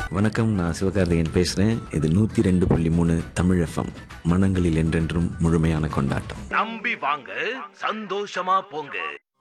வணக்கம் நான் சிவகார்த்திகேயன் பேசுகிறேன் இது நூற்றி ரெண்டு புள்ளி மூணு தமிழ் எஃப்எம் மனங்களில் என்றென்றும் முழுமையான கொண்டாட்டம் நம்பி வாங்க சந்தோஷமா போங்க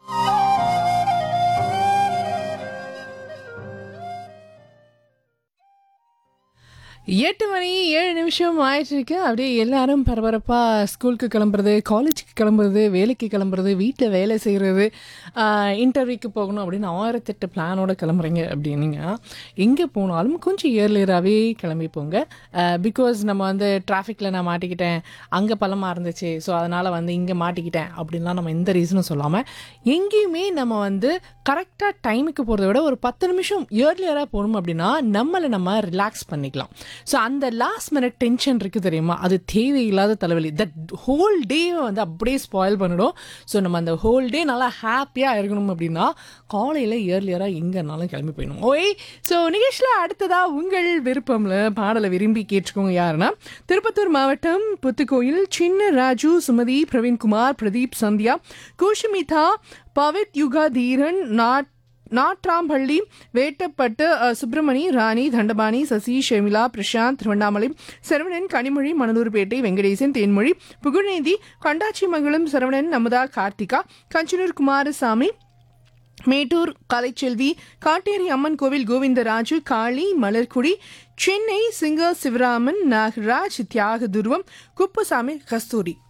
எட்டு மணி ஏழு நிமிஷம் ஆயிட்டு இருக்கு அப்படியே எல்லாரும் பரபரப்பாக ஸ்கூலுக்கு கிளம்புறது காலேஜுக்கு கிளம்புறது வேலைக்கு கிளம்புறது வீட்டில் வேலை செய்கிறது இன்டர்வியூக்கு போகணும் அப்படின்னு ஆயிரத்தெட்டு பிளானோட கிளம்புறீங்க அப்படின்னீங்க எங்கே போனாலும் கொஞ்சம் இயர்லியராகவே கிளம்பி போங்க பிகாஸ் நம்ம வந்து டிராஃபிக்கில் நான் மாட்டிக்கிட்டேன் அங்கே பள்ளமாக இருந்துச்சு ஸோ அதனால் வந்து இங்கே மாட்டிக்கிட்டேன் அப்படின்லாம் நம்ம எந்த ரீசனும் சொல்லாமல் எங்கேயுமே நம்ம வந்து கரெக்டாக டைமுக்கு போகிறத விட ஒரு பத்து நிமிஷம் இயர்லியராக போகணும் அப்படின்னா நம்மளை நம்ம ரிலாக்ஸ் பண்ணிக்கலாம் ஸோ அந்த லாஸ்ட் மினிட் டென்ஷன் இருக்குது தெரியுமா அது தேவையில்லாத தலைவலி தட் ஹோல் டே வந்து அப்படியே ஸ்பாயில் பண்ணிடும் ஸோ நம்ம அந்த ஹோல் டே நல்லா ஹாப்பியாக இருக்கணும் அப்படின்னா காலையில் இயர்லியராக எங்கேனாலும் கிளம்பி போயிடணும் ஓய் ஸோ நிகழ்ச்சியில் அடுத்ததாக உங்கள் விருப்பம்ல பாடலை விரும்பி கேட்டுக்கோங்க யாருன்னா திருப்பத்தூர் மாவட்டம் புத்துக்கோயில் சின்ன ராஜு சுமதி பிரவீன்குமார் பிரதீப் சந்தியா கோஷமிதா பவித் யுகா தீரன் நாட் நாட்ராம்பள்ளி வேட்டப்பட்டு அஹ், சுப்பிரமணி ராணி தண்டபாணி சசி ஷெமிலா பிரசாந்த் திருவண்ணாமலை சரவணன் கனிமொழி மணலூர்பேட்டை வெங்கடேசன் தேன்மொழி புகழேந்தி கண்டாச்சிமங்கலம் சரவணன் நமுதா கார்த்திகா கஞ்சனூர் குமாரசாமி மேட்டூர் கலைச்செல்வி காட்டேரி அம்மன் கோவில் கோவிந்தராஜு காளி மலர்குடி சென்னை சிங்கர் சிவராமன் நாகராஜ் தியாக துருவம் குப்புசாமி கஸ்தூரி